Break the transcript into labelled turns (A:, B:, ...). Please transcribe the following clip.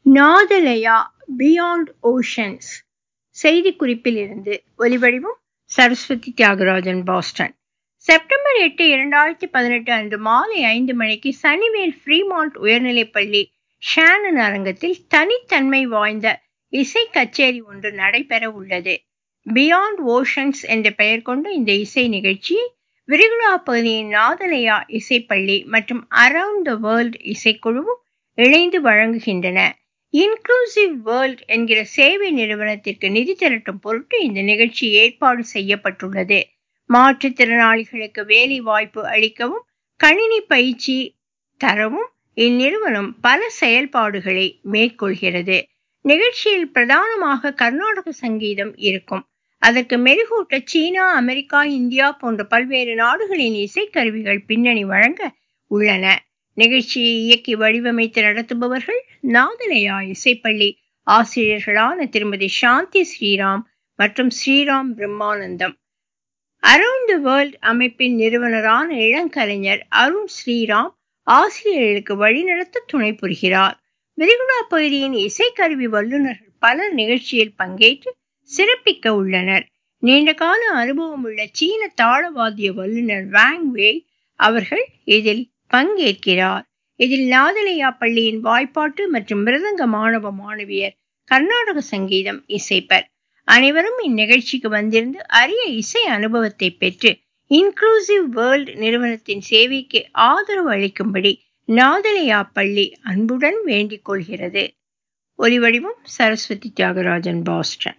A: நாதலயா beyond oceans செய்திக்குறிப்பில் இருந்து ஒலிவடிவம் சரஸ்வதி தியாகராஜன் பாஸ்டன் செப்டம்பர் எட்டு இரண்டாயிரத்தி பதினெட்டு அன்று மாலை ஐந்து மணிக்கு சனிவேல் ஃப்ரீமாண்ட் உயர்நிலைப்பள்ளி ஷானன் அரங்கத்தில் தனித்தன்மை வாய்ந்த இசை கச்சேரி ஒன்று நடைபெற உள்ளது பியாண்ட் ஓஷன்ஸ் என்ற பெயர் கொண்ட இந்த இசை நிகழ்ச்சியை விரிகுடா பகுதியின் நாதலயா இசைப்பள்ளி மற்றும் அரவுண்ட் த வேர்ல்ட் இசைக்குழுவும் இணைந்து வழங்குகின்றன இன்க்ளூசிவ் வேர்ல்ட் என்கிற சேவை நிறுவனத்திற்கு நிதி திரட்டும் பொருட்டு இந்த நிகழ்ச்சி ஏற்பாடு செய்யப்பட்டுள்ளது மாற்றுத்திறனாளிகளுக்கு வேலை வாய்ப்பு அளிக்கவும் கணினி பயிற்சி தரவும் இந்நிறுவனம் பல செயல்பாடுகளை மேற்கொள்கிறது நிகழ்ச்சியில் பிரதானமாக கர்நாடக சங்கீதம் இருக்கும் அதற்கு மெருகூட்ட சீனா அமெரிக்கா இந்தியா போன்ற பல்வேறு நாடுகளின் இசைக்கருவிகள் பின்னணி வழங்க உள்ளன நிகழ்ச்சியை இயக்கி வடிவமைத்து நடத்துபவர்கள் நாதலயா இசைப்பள்ளி ஆசிரியர்களான திருமதி சாந்தி ஸ்ரீராம் மற்றும் Sriram Brahmanandam around the world அமைப்பின் நிறுவனரான இளங்கலைஞர் அருண் ஸ்ரீராம் ஆசிரியர்களுக்கு வழிநடத்த துணை புரிகிறார் விரிகுடா பகுதியின் இசைக்கருவி வல்லுநர்கள் பலர் நிகழ்ச்சியில் பங்கேற்று சிறப்பிக்க உள்ளனர் நீண்டகால அனுபவம் உள்ள சீன தாளவாத்திய வல்லுநர் வாங் வேய் அவர்கள் இதில் பங்கேற்கிறார் இதில் நாதலையா பள்ளியின் வாய்ப்பாட்டு மற்றும் மிருதங்க மாணவ மாணவியர் கர்நாடக சங்கீதம் இசைப்பர் அனைவரும் இந்நிகழ்ச்சிக்கு வந்திருந்து அரிய இசை அனுபவத்தை பெற்று இன்க்ளூசிவ் வேர்ல்ட் நிறுவனத்தின் சேவைக்கு ஆதரவு அளிக்கும்படி நாதலையா பள்ளி அன்புடன் வேண்டிக் கொள்கிறது ஒலிவடிவம் சரஸ்வதி தியாகராஜன் பாஸ்டன்